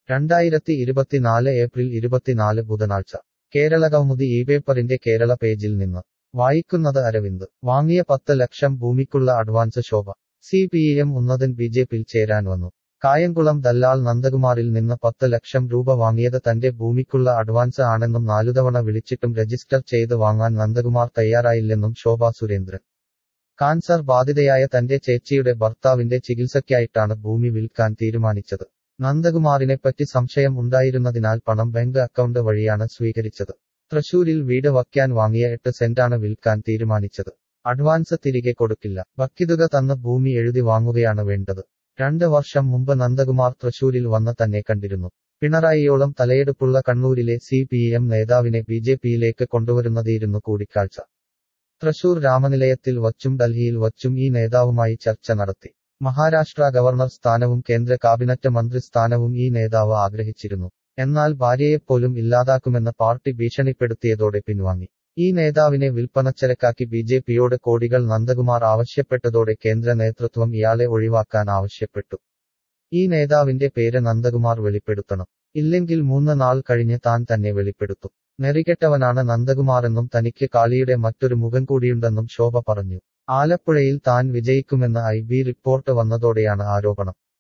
രണ്ടായിരത്തി ഇരുപത്തിനാല് ഏപ്രിൽ ഇരുപത്തിനാല് ബുധനാഴ്ച കേരള കൗമുദി ഈ പേപ്പറിന്റെ കേരള പേജിൽ നിന്ന് വായിക്കുന്നത് അരവിന്ദ് വാങ്ങിയ പത്ത് ലക്ഷം ഭൂമിക്കുള്ള advance Shobha C P M ഉന്നതൻ ബി ജെ പിയിൽ ചേരാൻ വന്നു കായംകുളം ദല്ലാൽ നന്ദകുമാറിൽ നിന്ന് പത്ത് ലക്ഷം രൂപ വാങ്ങിയത് തന്റെ ഭൂമിക്കുള്ള അഡ്വാൻസ് ആണെന്നും നാലുതവണ വിളിച്ചിട്ടും രജിസ്റ്റർ ചെയ്ത് വാങ്ങാൻ നന്ദകുമാർ തയ്യാറായില്ലെന്നും ശോഭ സുരേന്ദ്രൻ കാൻസർ ബാധിതയായ തന്റെ ചേച്ചിയുടെ ഭർത്താവിന്റെ ചികിത്സയ്ക്കായിട്ടാണ് ഭൂമി വിൽക്കാൻ തീരുമാനിച്ചത് നന്ദകുമാറിനെപ്പറ്റി സംശയം ഉണ്ടായിരുന്നതിനാൽ പണം ബാങ്ക് അക്കൗണ്ട് വഴിയാണ് സ്വീകരിച്ചത് തൃശൂരിൽ വീട് വയ്ക്കാൻ വാങ്ങിയ എട്ട് സെന്റാണ് വിൽക്കാൻ തീരുമാനിച്ചത് അഡ്വാൻസ് തിരികെ കൊടുക്കില്ല വക്കിതുക തന്ന് ഭൂമി എഴുതി വാങ്ങുകയാണ് വേണ്ടത് രണ്ട് വർഷം മുമ്പ് നന്ദകുമാർ തൃശൂരിൽ വന്ന് തന്നെ കണ്ടിരുന്നു പിണറായിയോളം തലയെടുപ്പുള്ള കണ്ണൂരിലെ സി പി എം നേതാവിനെ ബി ജെ പിയിലേക്ക് കൊണ്ടുവരുന്നതായിരുന്നു കൂടിക്കാഴ്ച തൃശൂർ രാമനിലയത്തിൽ വച്ചും ഡൽഹിയിൽ വച്ചും ഈ നേതാവുമായി ചർച്ച നടത്തി മഹാരാഷ്ട്ര ഗവർണർ സ്ഥാനവും കേന്ദ്ര കാബിനറ്റ് മന്ത്രി സ്ഥാനവും ഈ നേതാവ് ആഗ്രഹിച്ചിരുന്നു എന്നാൽ ഭാര്യയെപ്പോലും ഇല്ലാതാക്കുമെന്ന് പാർട്ടി ഭീഷണിപ്പെടുത്തിയതോടെ പിൻവാങ്ങി ഈ നേതാവിനെ വിൽപ്പനച്ചരക്കാക്കി ബി ജെ പിയോട് കോടികൾ നന്ദകുമാർ ആവശ്യപ്പെട്ടതോടെ കേന്ദ്ര നേതൃത്വം ഇയാളെ ഒഴിവാക്കാൻ ആവശ്യപ്പെട്ടു ഈ നേതാവിന്റെ പേര് നന്ദകുമാർ വെളിപ്പെടുത്തണം ഇല്ലെങ്കിൽ മൂന്ന് നാൾ കഴിഞ്ഞ് താൻ തന്നെ വെളിപ്പെടുത്തും നെറികെട്ടവനാണ് നന്ദകുമാറെന്നും തനിക്ക് കാളിയുടെ മറ്റൊരു മുഖം കൂടിയുണ്ടെന്നും ശോഭ പറഞ്ഞു ആലപ്പുഴയിൽ താൻ വിജയിക്കുമെന്ന് ഐ ബി റിപ്പോർട്ട് വന്നതോടെയാണ് ആരോപണം